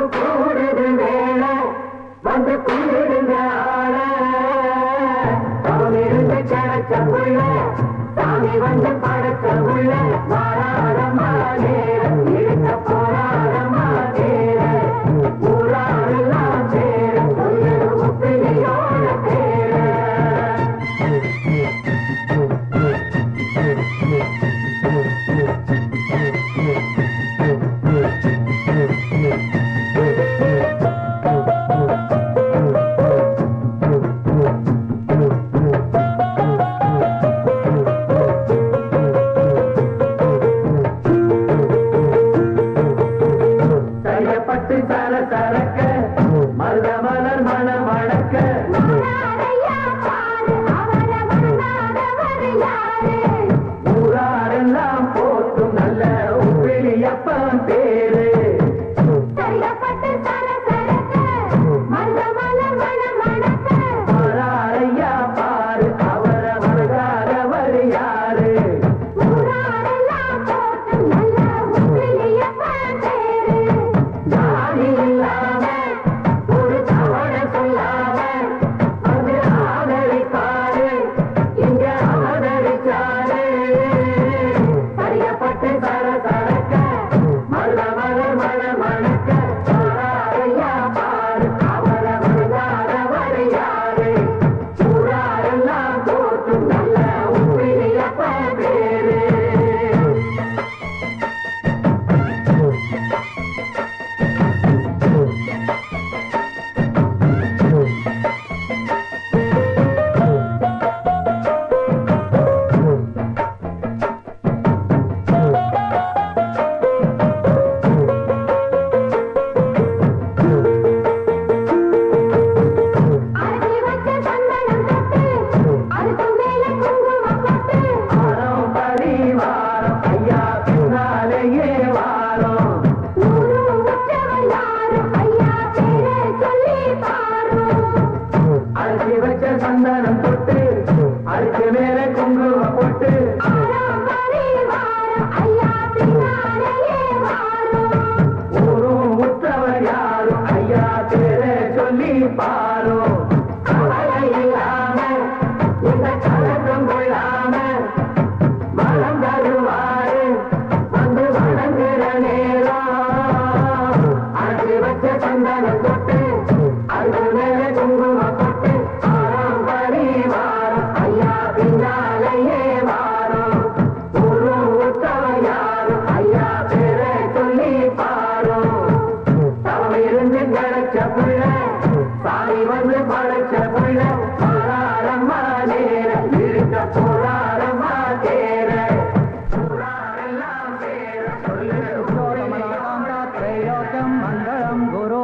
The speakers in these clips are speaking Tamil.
கூடுது வேலை வந்து கும்பிடுங்க ஆள சாமி இருந்து கிடைச்ச புள்ள சாமி வந்து படைச்ச புள்ள மாறாடமா நேரம் இருக்க போராடமா நேரம் ஊராடெல்லாம் சேர சொல்லு உப்பிரியோட பேர செய்யப்பட்டு சர சரக்க மருத மலர் மண வழக்க ஊராரெல்லாம் போற்றும் நல்ல உப்பிலியப்பன் பேரு வராரையா பாரு அவர வருகாரவர் யாரு ஜாதி இல்லாம ஒரு தவணை சொல்லாம வந்து ஆதரிப்பாரு இங்க ஆதரிச்சாரு அறியப்பட்டு சர சரக்க மல்ல மலர் மல மணக்க வராரையா பாரு அவர வருகாரவர் யாரு ஊராரெல்லாம் போற்றும் நல்ல உப்பிலியப்ப பேரு வாரம் பரிவாரம் ஐயா பின்னாலேயே வாரம் அரிசி வச்ச சந்தனம் தொட்டு அதுக்கு மேல குங்குமம் போட்டு ஊரும் உற்றவர் யாரும் ஐயா பேரை சொல்லி பாரும் கவலை இல்லாம இந்த கலக்கம் கொள்ளாம மனம் தருவாரு வந்து வணங்குற நேரம் அரிசி வச்ச சந்தனம் தொட்டு அதுக்கு மேல குங்குமம் போட்டு ஆறாம் பரிவாரம் ஐயா பின்னாலேயே வாரம் ஊரும் உற்றவர் யாரும் ஐயா பேரை சொல்லி பாரும் தவம் இருந்து கிடைச்ச புள்ள சாமி வந்து படைச்ச புள்ள பாராரம்மா நேர இருக்க போராரம்மா தேர ஊராரெல்லாம் சேர சொல்லு மங்களம் குரு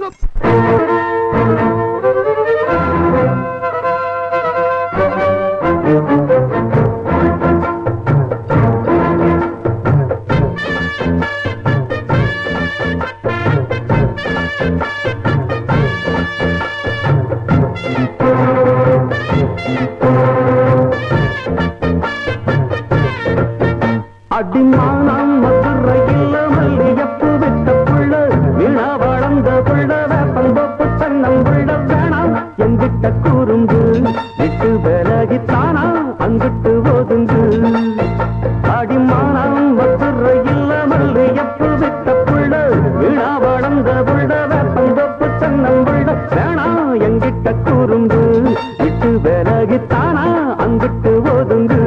அடிமானம் மதுரையில் மல்லியப்பு விட்ட புள்ள வீணா வளர்ந்த புள்ள வேப்பந்தோப்பு தன்னம் புள்ள வேணாம் எங்கிட்ட கூறுந்து விட்டு விலகித்தானா அங்கிட்டு ஒதுங்கு அடிமானம் மதுரையில் மல்லியப்பு விட்ட புள்ள வீணா வளர்ந்த புள்ள வேப்பந்தோப்பு தன்னம் புள்ள வேணாம் எங்கிட்ட கூறுந்து விட்டு விலகித்தானா அங்கிட்டு ஒதுங்கு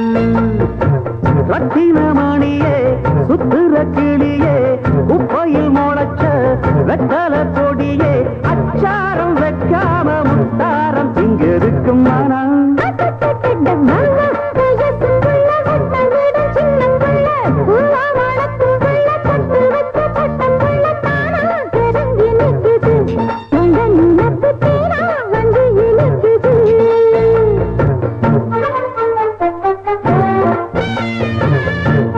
ரத்தினமணியே சுத்துற கிளியே குப்பையில் முளைச்ச வெத்தல பொடியே அச்சாரம் வைக்காம முத்தாரம் இங்க இருக்கும் மனம் வந்து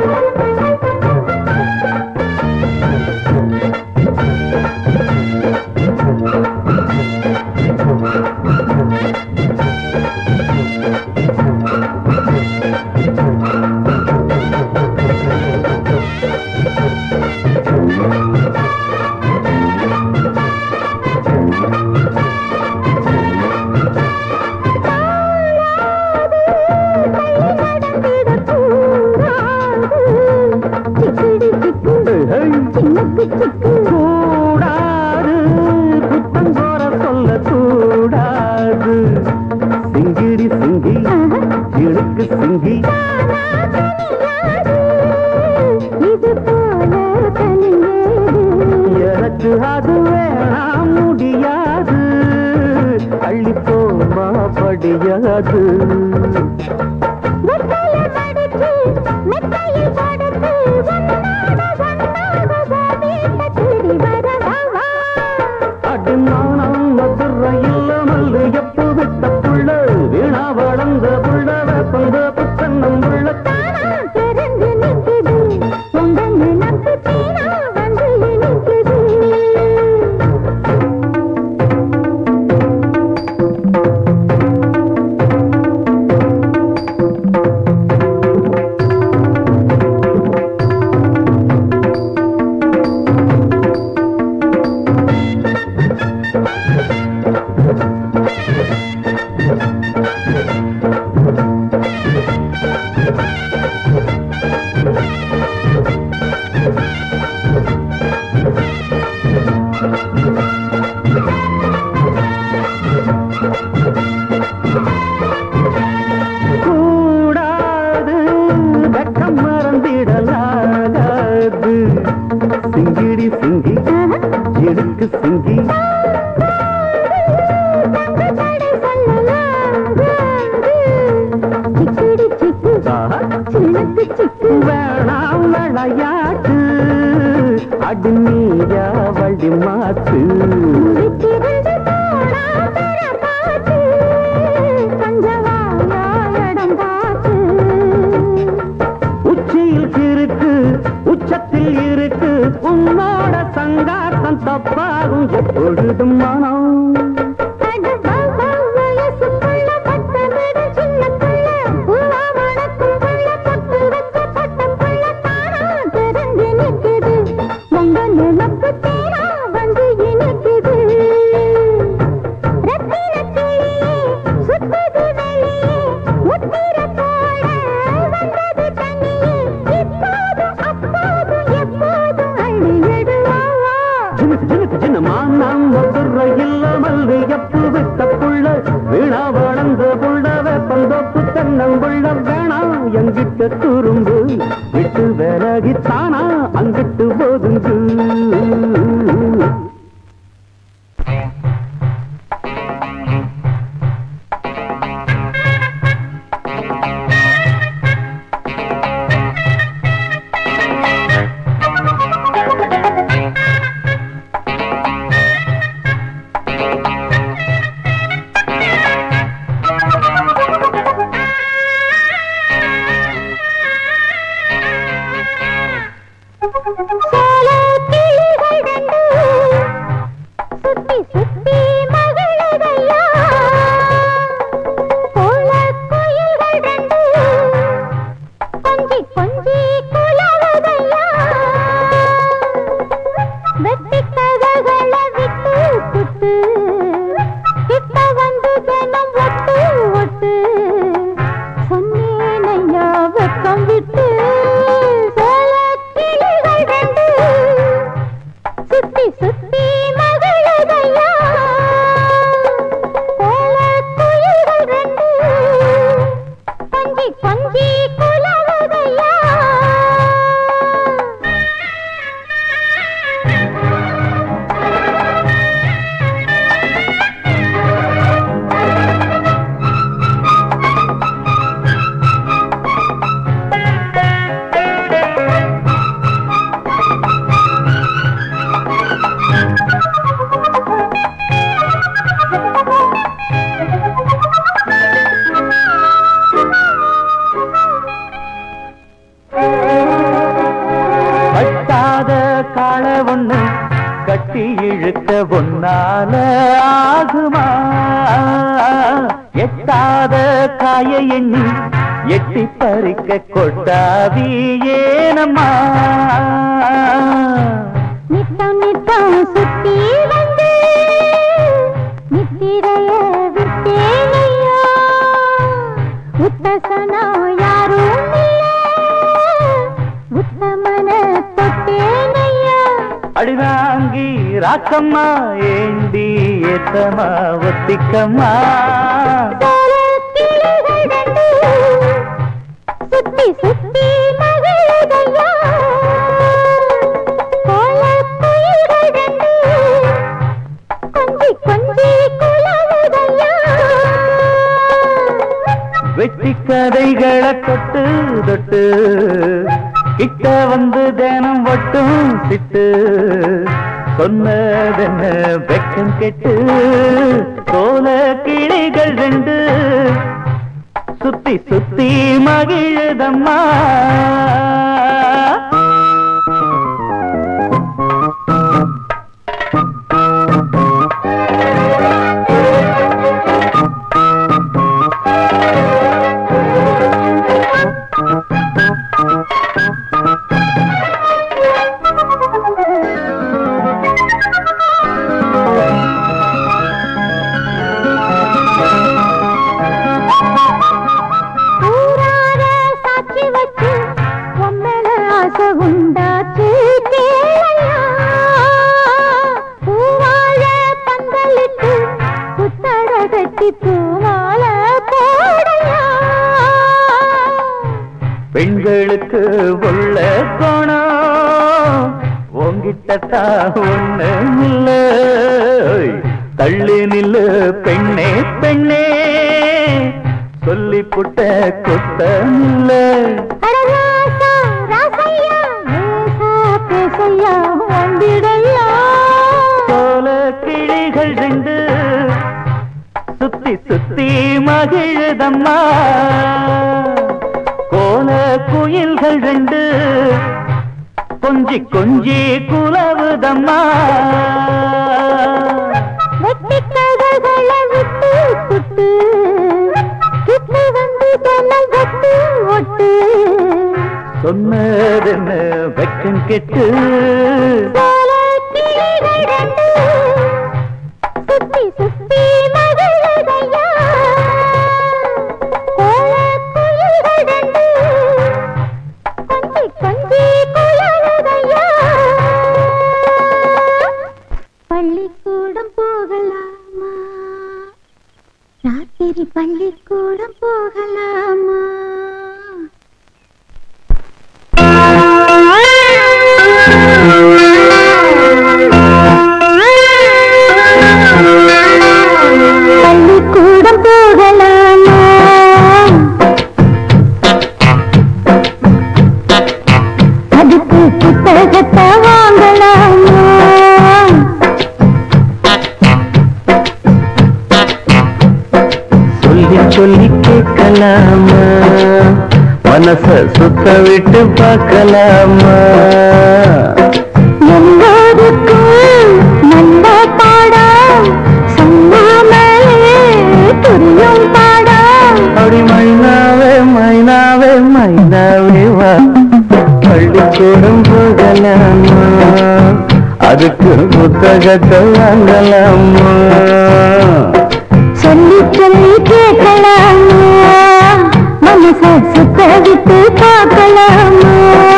தானா தனியாது இது போல தனியேது எனக்கு அது வேணாம் முடியாது அள்ளி போமா படியாது வெத்தலை மடிச்சு மெத்தையில் படுத்து ஒன்னாக ஒன்னாக வீட்டை தேடி வரவா அடி நாணம் மதுரையில் மல்லு எப்பு விட்ட புள்ள வீணா வளர்ந்த புள்ள வேப்பந்த புத்தன்னம் புள்ள தானா தெரிஞ்சு நிக்குது உங்க நினப்பு தீனா வந்து இனிக்குது கூடாது வெட்கம் மறந்திடலாகாது சிங்கிடி சிங்கி எடுக்கு சிங்கி தடை சொல்லலாகாது சிக்கிடி சிக்கு ஆஹா. சிலுக்கு சிக்கு வேணாம் விளையாட்டு அடி நீயா வழி மாத்து விட்டிருந்து போனா தர பார்த்து கஞ்சவாயா இடம் பார்த்து உச்சியில் இருக்கு உச்சத்தில் இருக்கு உன்னோட சங்காத்தம் தப்பாகும் எப்பொழுதும் மனம் அட பாபா வயசுக்குள்ள பட்டமிட சின்ன புள்ள பூவா மணக்கும் புள்ள பொட்டு வச்ச பட்ட புள்ள தானா தெரிஞ்சு நிக்குது உங்க நினப்பு தேனா வந்து இனிக்குது ரத்தின கிளியே சுத்துது வெளியே முத்திர போட வந்தது தனியே இப்போதும் அப்போதும் எப்போதும் அள்ளிடுவாவா ஜினுக்கு ஜினுக்கு ஜினமா நாம் மதுரையில் மல்லு எப்பு விட்ட புள்ள வீணா வளர்ந்த புள்ள வேப்பந்தோப்பு தென்னங்குள்ள வேணாம் எங்கிட்ட துரும்பு விட்டு விலகித்தானா அங்கிட்டு போதுங்கு சோல கிளிகள் ரெண்டு சுத்தி சுத்தி மகளுதையா கோல குயில்கள் ரெண்டு கொஞ்சி கொஞ்சி குலவுதையா வெட்டி கதகளை விட்டு புட்டு கிட்ட வந்து தினம் ஒட்டு ஒட்டு சொன்னேனையா வெக்கம் விட்டு சோல கிளிகள் ரெண்டு சுத்தி சுத்தி மகளுதையா கோல குயில்கள் ரெண்டு கொஞ்சி கொஞ்சி குலவுதையா கட்டாத காள ஒண்ணு கட்டி இழுக்க ஒன்னால ஆகுமா எட்டாத காய எண்ணி எட்டி பறிக்க கொட்டாவி ஏனம்மா நித்தம் நித்தம் சுத்தி வந்து நித்திரைய விட்டேனையா உத்தசனா யாரும் இல்ல உத்தமன தொட்டேனையா அடிவாங்கி ராக்கம்மா ஏண்டி ஏத்தமா ஒத்திக்கம்மா சோல கிளிகள் ரெண்டு சுத்தி சுத்தி சுத்தி மகிழுதையா கோலக்குயில்கள் ரெண்டு கொஞ்சி கொஞ்சி குலவுதையா வெட்டி கதைகளை தொட்டு தொட்டு கிட்ட வந்து தினம் ஒட்டும் சிட்டு சொன்னதென்ன வெக்கம் கெட்டு சோல கிளிகள் ரெண்டு சுத்தி சுத்தி மகிழுதம்மா ஊரார சாட்சி வச்சு உம்மேல ஆசை உண்டாச்சு கேளையா பூவாழ பந்தலிட்டு புத்தட கட்டி பூமால போடையா பெண்களுக்கு உள்ள கோணம் உங்கிட்ட ஒண்ணு இல்ல தள்ளி நில்லு பெண்ணே பெண்ணே சொல்லி புட்ட குத்தம் இல்ல அடராசா ராசையா ஏசா பேசையா வந்திடையா சோல கிளிகள் ரெண்டு சுத்தி சுத்தி மகிழுதம்மா கோல குயில்கள் ரெண்டு கொஞ்சி கொஞ்சி குலவுதம்மா வெட்டி கதகளை விட்டு சுட்டு கிட்டு வந்து ஜன்னல் கட்டு ஒட்டு சொன்னதென்ன வெக்கம் கெட்டு சோல கிளிகள் ரெண்டு சுத்தி சுத்தி மகிழுதையா கோல குயில்கள் ரெண்டு கொஞ்சி கொஞ்சி குலவுதையா பள்ளிக்கூடம் போகலாமா ராத்திரி பள்ளிக்கூடம் போகலாமா பள்ளிக்கூடம் போகலாமா அதுக்கு புத்தகத்தை வாங்கலாமா சொல்லி சொல்லி கேட்கலாமா மனச சுத்த விட்டு பார்க்கலாமா எல்லோருக்கும் நல்ல பாடம் சொன்னாமலே புரியும் பாடம் அப்படி மைனாவே மைனாவே மைனாவே வா பள்ளிக்கூடம் போகலாமா அதுக்கு புத்தகத்தை வாங்கலாமா சொல்லி சொல்லி கேட்கலாமா மனச சுத்த விட்டு பார்க்கலாமா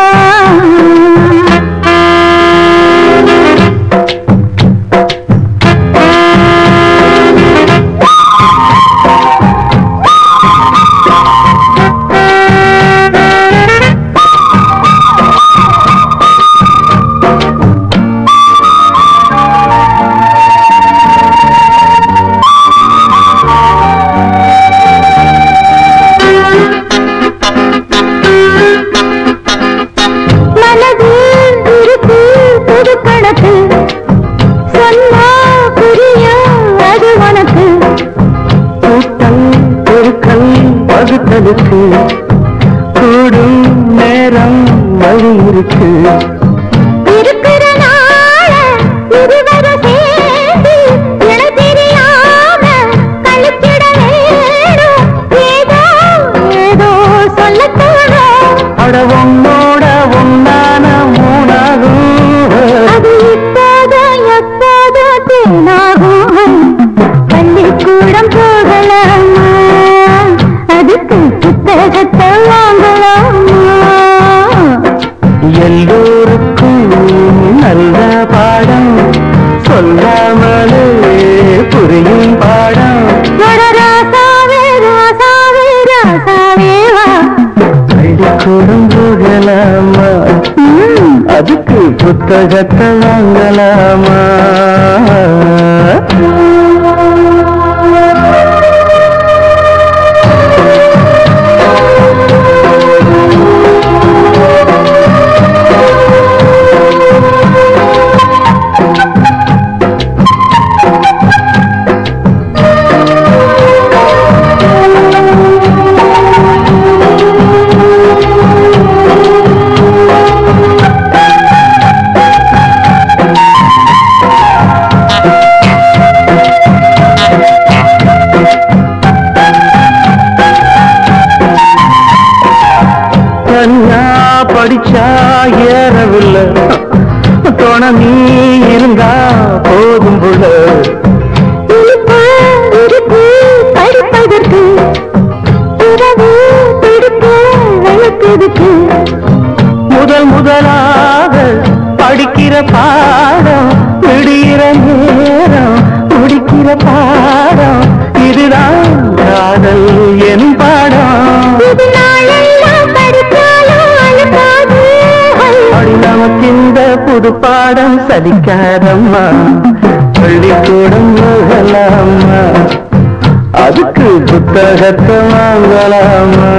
மனதில் இருக்கு புது கணக்கு சொன்னா புரியும் அது உனக்கு கூட்டல் பெருக்கல் வகுத்தலுக்கு கூடும் நேரம் வழி இருக்கு இருக்கிற நாள இருவர சேர்ந்து இணை தெரியாம கழிச்சிட வேணும் ஏதோ ஏதோ சொல்லத் தோணும் அட உன்னோட உண்டான மூணாகும் அது இப்போதோ எப்போதோ தேனாகும் பள்ளிக்கூடம் போகலாமா அதுக்கு புத்தகத்தை வாங்கலாமா எல்லோருக்கும் நல்ல பாடம் சொல்லாமலே புரியும் பாடம் ஒரு ராசாவே ராசாவே ராசாவே வா பள்ளிக்கூடம் பள்ளிக்கூடம் போகலாமா ம், அதுக்கு புத்தகத்தை வாங்கலாமா தனியா படிச்சா ஏறவில்லை துணை நீ இருந்தா போதும் புள்ள இனிப்பு, இனிப்பு, படிப்பதற்கு இரவு பிடிக்க விளக்குதுக்கு முதல் முதலாக படிக்கிற பாடம் விடுகிற நேரம் முடிக்கிற பாடம் இதுதான் காதல் என் பாடம் இது நாளெல்லாம் படித்தாலும் அழுக்காது அடி நமக்கு இந்த புது பாடம் சலிக்காதம்மா பள்ளிக்கூடம் போகலாமா அதுக்கு புத்தகத்தை வாங்கலாமா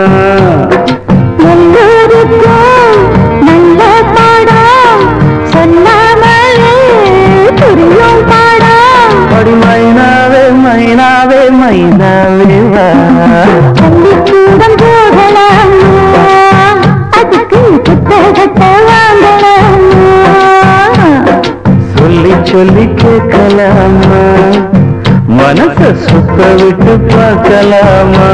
எல்லோருக்கும் நல்ல பாடம் சொல்லாமலே புரியும் பாடம் அடி மைனாவே மைனாவே மைனாவே வா பள்ளிக்கூடம் போகலாமா அதுக்கு புத்தகத்தை வாங்கலாமா சொல்லி சொல்லி கேட்கலாமா மனச சுத்த விட்டு பார்க்கலாமா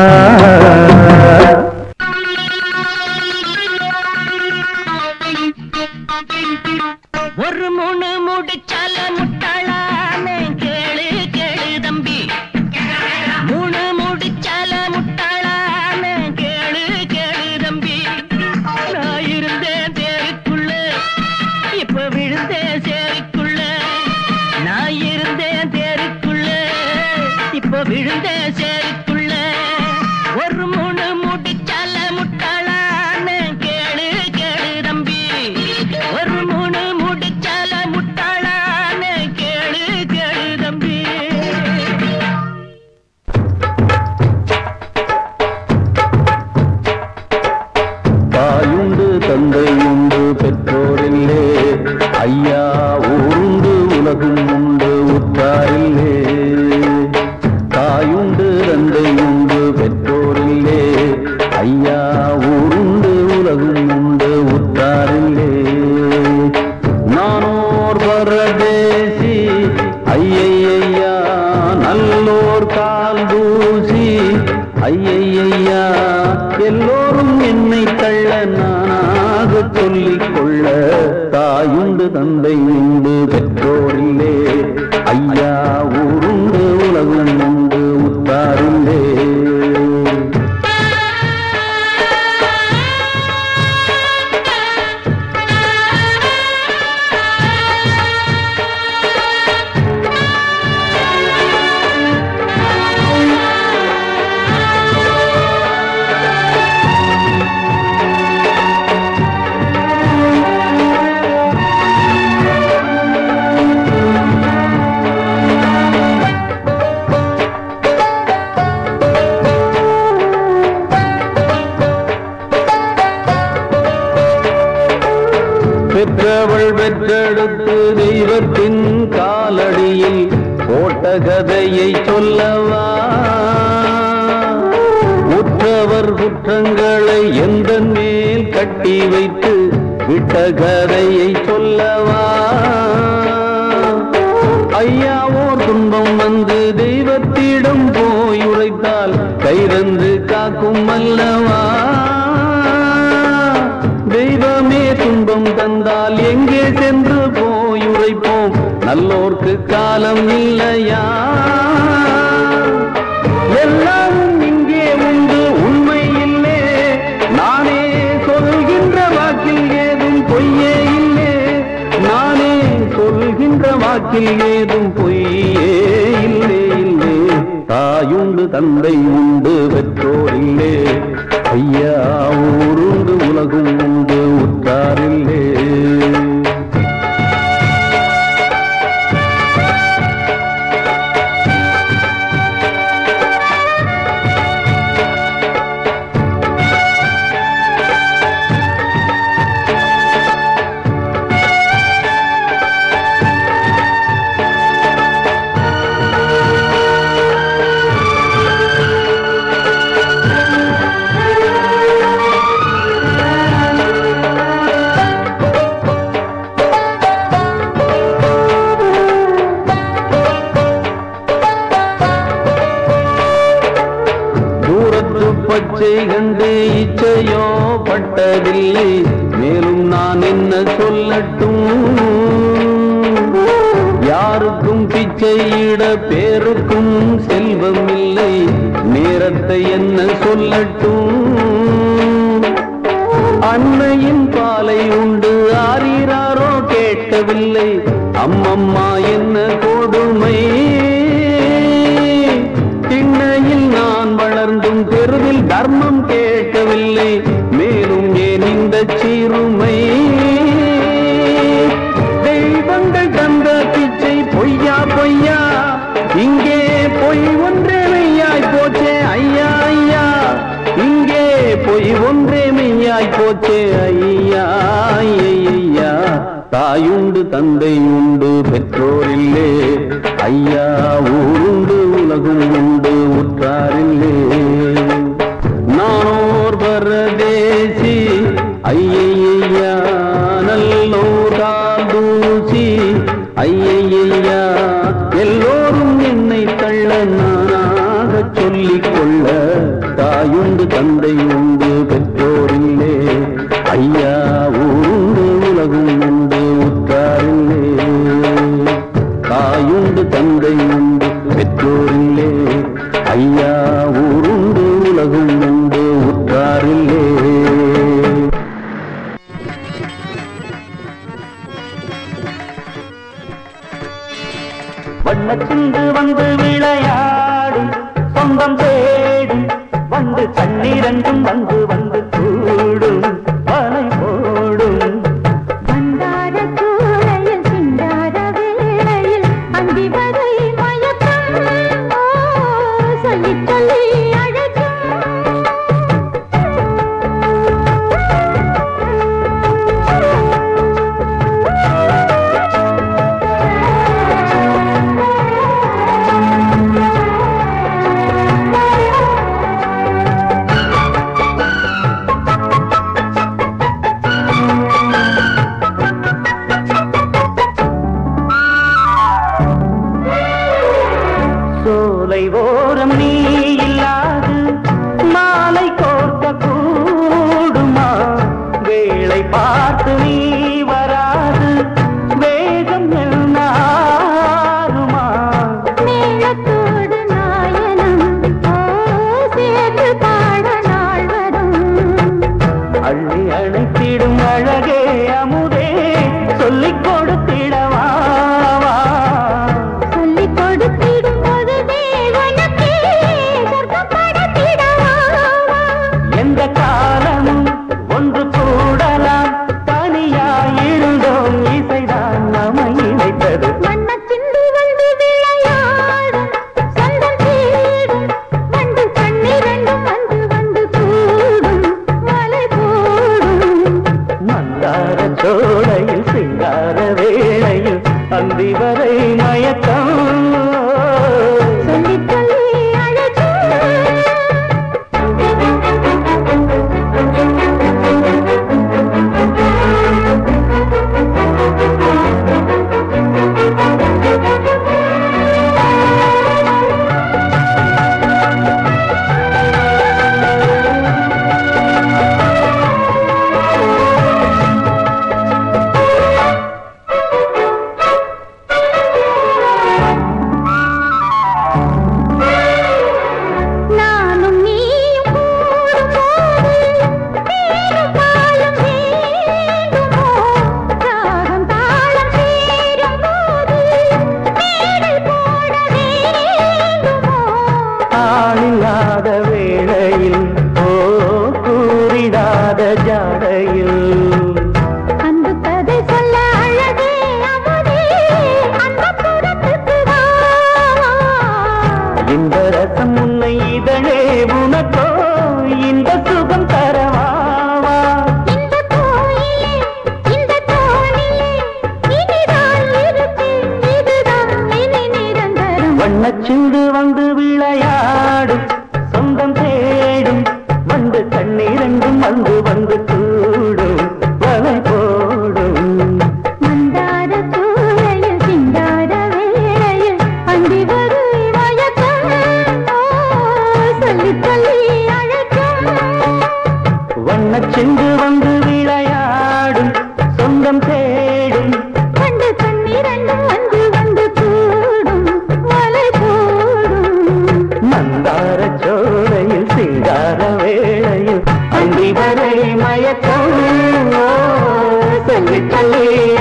ஒரு முணு முடிச்சால முட்டாளாமே கேளு கேளு தம்பி மூணு முடிச்சால முட்டாளாமே கேளு கேளு தம்பி நான் இருந்தேன் தேருக்குள்ள இப்ப விழுந்தேன் சேருக்குள்ள நான் இருந்தேன் தேருக்குள்ள இப்ப விழுந்தேன் சேருக்குள்ள ஒரு முணு முடிச்சால முட்டாளாமே கேளு கேளு தம்பி ஒரு மூணு முடிச்சால முட்டாளானே கேளு கேளு தம்பி தாயுண்டு தந்தையுண்டு பெற்றோரில்லே ஐயா ஊருண்டு உலகும் உண்டு உற்றாரில்லே தாயுண்டு தந்தையுண்டு பெற்றோரில்லே ஐயா ஊருண்டு உலகும் உண்டு உற்றாரில்லே நானோர் பரதேசி ஐயையா நல்லோர் கால் தூசி ஐயையா எல்லோரும் என்னை தள்ள நானாக சொல்லிக் கொள்ள தாயுண்டு தந்தை உண்டு பெற்றோரில்லே ஐயா ஊருண்டு உலகம் உண்டு உத்தாரில்லே பெற்றவள் பெற்றெடுத்து தெய்வத்தின் காலடியில் போட்ட கதையை சொல்லவா உற்றவர் குற்றங்களை எந்த மேல் கட்டி வைத்து விட்ட கதையை சொல்லவா ஐயாவோர் துன்பம் வந்து தெய்வத்திடம் போய் உரைத்தால் கைரந்து காக்கும் அல்லவா தெய்வமே துன்பம் தந்தால் எங்கே சென்று போய் உரைப்போம் நல்லோர்க்கு காலம் இல்லையா எல்லாம் இங்கே உண்டு உண்மை இல்லே நானே சொல்கின்ற வாக்கில் ஏதும் பொய்யே இல்லே நானே சொல்கின்ற வாக்கில் ஏதும் பொய்யே இல்லே இல்லே தாயுண்டு தந்தை உண்டு பெற்றோர் இல்லே ஐயா ஊருண்டு உலகும் உண்டு உற்றாரில்லே தூரத்து பச்சை கண்டு இச்சையோ பட்டதில்லை மேலும் நான் என்ன சொல்லட்டும் யாருக்கும் பிச்சையிட பேருக்கும் செல்வம் இல்லை நேரத்தை என்ன சொல்லட்டும் அன்னையின் பாலை உண்டு ஆரீராரோ கேட்கவில்லை அம்மம்மா என்ன கொடுமை திண்ணையில் நான் வளர்ந்தும் தெருவில் தர்மம் கேட்கவில்லை மேலும் ஏன் இந்த சீருமை தெய்வங்கள் தந்த பிச்சை பொய்யா பொய்யா இங்கே பொய் ஒன்றே மெய்யாய் போச்சே ஐயா ஐயா இங்கே பொய் ஒன்றே மெய்யாய் போச்சே ஐயா ஐயா தாயுண்டு தந்தை உண்டு பெற்றோரில்லே ஐயா ஊருண்டு உலகும் உண்டு உற்றாரில்லே நானோர் பரதேசி ஐயையா நல்லோர் கால் தூசி ஐயையா எல்லோரும் என்னை தள்ள நானாக சொல்லிக் கொள்ள தாயுண்டு தந்தை உண்டு பெற்றோரில்லே ஐயா ஊருண்டு உலகும் உண்டு உற்றாரில்லே தாயுண்டு தந்தை உண்டு பெற்றோரில்லே ஐயா ஊருண்டு உலகும் உண்டு உற்றாரில்லே வண்ணச்சிந்து வந்து விளையாடி சொந்தம் தேடி வந்து கண்ணீரண்டும் வந்து வந்து கூடும் வலை போடும் வந்தார சூளையில் சிந்தார வேளையில் அந்தி வரை மயக்கம் ஓ, சொல்லிச் சொல்லி சோலை ஓரம் நீ இல்லாது மாலை கோர்க்க கூடுமா வேளை பார்த்து நீ வராது வேகம் என்னாருமா மேளத்தோடு நாயனம் ஓ, சேர்ந்து பாட நாள் வரும் அள்ளி அணைத்திடும் அழகே அமுதே சொல்லிக் கொடுத்திடவா சொல்லிக் கொடுத்திடும் பொழுதே உனக்கே சொர்க்கம் படைத்திடவா எந்த காலமும் ஒன்று கூடலாம் தனியாயிருந்தோம் இசைதான் நம்மை இணைத்தது வண்ணச்சிந்து வந்து விளையாடும் சொந்தம் தேடும் வந்து கண்ணிரண்டும் வந்து வந்து கூடும் மலை போடும் மந்தார சோலையில் சிங்கார வேளையில் அந்தி வரை மயக்கம் சொல்லிச் சொல்லி வண்ணச்சிந்து வந்து விளையாடும் சொந்தம் தேடும் வந்து கண்ணீரெண்டும் வந்து வந்து கூடும் வலை போடும் மந்தார சூளையில் சிங்கார வேளையில் அந்தி வரு மயக்கம் சொல்லி சொல்லி அழைக்கும் வண்ணச்சிந்து வந்து விளையாடும் சொந்தம் தேடும் கண்டு கண்ணீரண்டும் வந்து வந்து கூடும் வலை போடும் மந்தார சோலையில் சிங்கார வேளையில் அந்தி வரை மயக்கம் ஓ, சொல்லி சொல்லி